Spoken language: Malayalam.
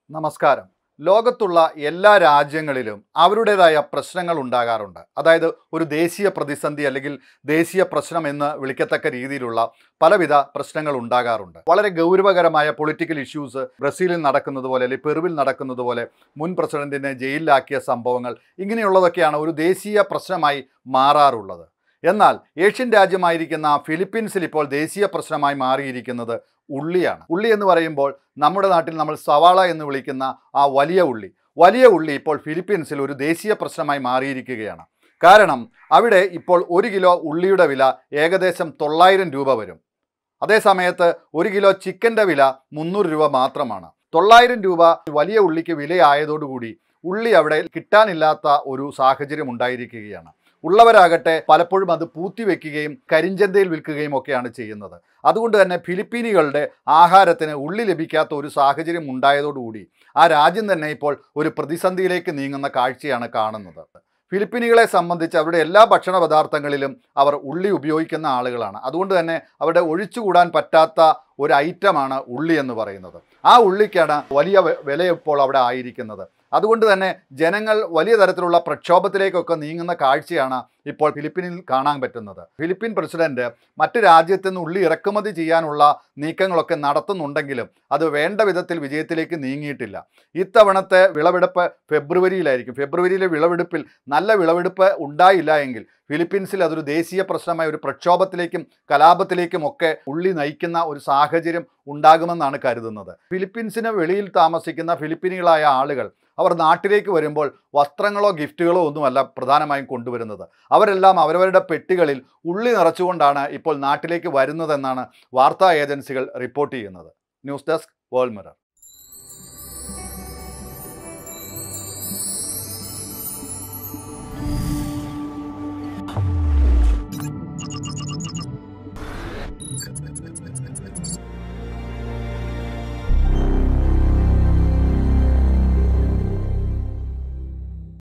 നമസ്കാരം ലോകത്തുള്ള എല്ലാ രാജ്യങ്ങളിലും അവരുടേതായ പ്രശ്നങ്ങൾ ഉണ്ടാകാറുണ്ട് അതായത് ഒരു ദേശീയ പ്രതിസന്ധി അല്ലെങ്കിൽ ദേശീയ പ്രശ്നം എന്ന് വിളിക്കത്തക്ക രീതിയിലുള്ള പലവിധ പ്രശ്നങ്ങൾ ഉണ്ടാകാറുണ്ട് വളരെ ഗൗരവകരമായ പൊളിറ്റിക്കൽ ഇഷ്യൂസ് ബ്രസീലിൽ നടക്കുന്നത് പോലെ അല്ലെങ്കിൽ പെറുവിൽ നടക്കുന്നത് പോലെ മുൻ പ്രസിഡന്റിനെ ജയിലിലാക്കിയ സംഭവങ്ങൾ ഇങ്ങനെയുള്ളതൊക്കെയാണ് ഒരു ദേശീയ പ്രശ്നമായി മാറാറുള്ളത് എന്നാൽ ഏഷ്യൻ രാജ്യമായിരിക്കുന്ന ഫിലിപ്പീൻസിൽ ഇപ്പോൾ ദേശീയ പ്രശ്നമായി മാറിയിരിക്കുന്നത് ഉള്ളിയാണ് ഉള്ളി എന്ന് പറയുമ്പോൾ നമ്മുടെ നാട്ടിൽ നമ്മൾ സവാള എന്ന് വിളിക്കുന്ന ആ വലിയ ഉള്ളി വലിയ ഉള്ളി ഇപ്പോൾ ഫിലിപ്പീൻസിൽ ഒരു ദേശീയ പ്രശ്നമായി മാറിയിരിക്കുകയാണ് കാരണം അവിടെ ഇപ്പോൾ ഒരു കിലോ ഉള്ളിയുടെ വില ഏകദേശം തൊള്ളായിരം രൂപ വരും അതേ സമയത്ത് ഒരു കിലോ ചിക്കൻ്റെ വില മുന്നൂറ് രൂപ മാത്രമാണ് തൊള്ളായിരം രൂപ വലിയ ഉള്ളിക്ക് വിലയായതോടുകൂടി ഉള്ളി അവിടെ കിട്ടാനില്ലാത്ത ഒരു സാഹചര്യം ഉണ്ടായിരിക്കുകയാണ് ഉള്ളവരാകട്ടെ പലപ്പോഴും അത് പൂത്തിവെക്കുകയും കരിഞ്ചന്തയിൽ വിൽക്കുകയും ഒക്കെയാണ് ചെയ്യുന്നത് അതുകൊണ്ട് തന്നെ ഫിലിപ്പീനികളുടെ ആഹാരത്തിന് ഉള്ളി ലഭിക്കാത്ത ഒരു സാഹചര്യം ഉണ്ടായതോടുകൂടി ആ രാജ്യം തന്നെ ഇപ്പോൾ ഒരു പ്രതിസന്ധിയിലേക്ക് നീങ്ങുന്ന കാഴ്ചയാണ് കാണുന്നത് ഫിലിപ്പീനികളെ സംബന്ധിച്ച് അവരുടെ എല്ലാ ഭക്ഷണ പദാർത്ഥങ്ങളിലും അവർ ഉള്ളി ഉപയോഗിക്കുന്ന ആളുകളാണ് അതുകൊണ്ട് തന്നെ അവരുടെ ഒഴിച്ചുകൂടാൻ പറ്റാത്ത ഒരു ഐറ്റമാണ് ഉള്ളി എന്ന് പറയുന്നത് ആ ഉള്ളിക്കാണ് വലിയ വെ- വില ഇപ്പോൾ അവിടെ ആയിരിക്കുന്നത് അതുകൊണ്ട് തന്നെ ജനങ്ങൾ വലിയ തരത്തിലുള്ള പ്രക്ഷോഭത്തിലേക്കൊക്കെ നീങ്ങുന്ന കാഴ്ചയാണ് ഇപ്പോൾ ഫിലിപ്പീനിൽ കാണാൻ പറ്റുന്നത് ഫിലിപ്പീൻ പ്രസിഡന്റ് മറ്റ് രാജ്യത്തു നിന്ന് ഉള്ളി ഇറക്കുമതി ചെയ്യാനുള്ള നീക്കങ്ങളൊക്കെ നടത്തുന്നുണ്ടെങ്കിലും അത് വേണ്ട വിധത്തിൽ വിജയത്തിലേക്ക് നീങ്ങിയിട്ടില്ല ഇത്തവണത്തെ വിളവെടുപ്പ് ഫെബ്രുവരിയിലായിരിക്കും ഫെബ്രുവരിയിലെ വിളവെടുപ്പിൽ നല്ല വിളവെടുപ്പ് ഉണ്ടായില്ല എങ്കിൽ ഫിലിപ്പീൻസിൽ അതൊരു ദേശീയ പ്രശ്നമായ ഒരു പ്രക്ഷോഭത്തിലേക്കും കലാപത്തിലേക്കും ഒക്കെ ഉള്ളി നയിക്കുന്ന ഒരു സാഹചര്യം ഉണ്ടാകുമെന്നാണ് കരുതുന്നത് ഫിലിപ്പീൻസിന് വെളിയിൽ താമസിക്കുന്ന ഫിലിപ്പീനികളായ ആളുകൾ അവർ നാട്ടിലേക്ക് വരുമ്പോൾ വസ്ത്രങ്ങളോ ഗിഫ്റ്റുകളോ ഒന്നുമല്ല പ്രധാനമായും കൊണ്ടുവരുന്നത് അവരെല്ലാം അവരവരുടെ പെട്ടികളിൽ ഉള്ളി നിറച്ചുകൊണ്ടാണ് ഇപ്പോൾ നാട്ടിലേക്ക് വരുന്നതെന്നാണ് വാർത്താ ഏജൻസികൾ റിപ്പോർട്ട് ചെയ്യുന്നത് ന്യൂസ് ഡെസ്ക് വേൾഡ് മിറർ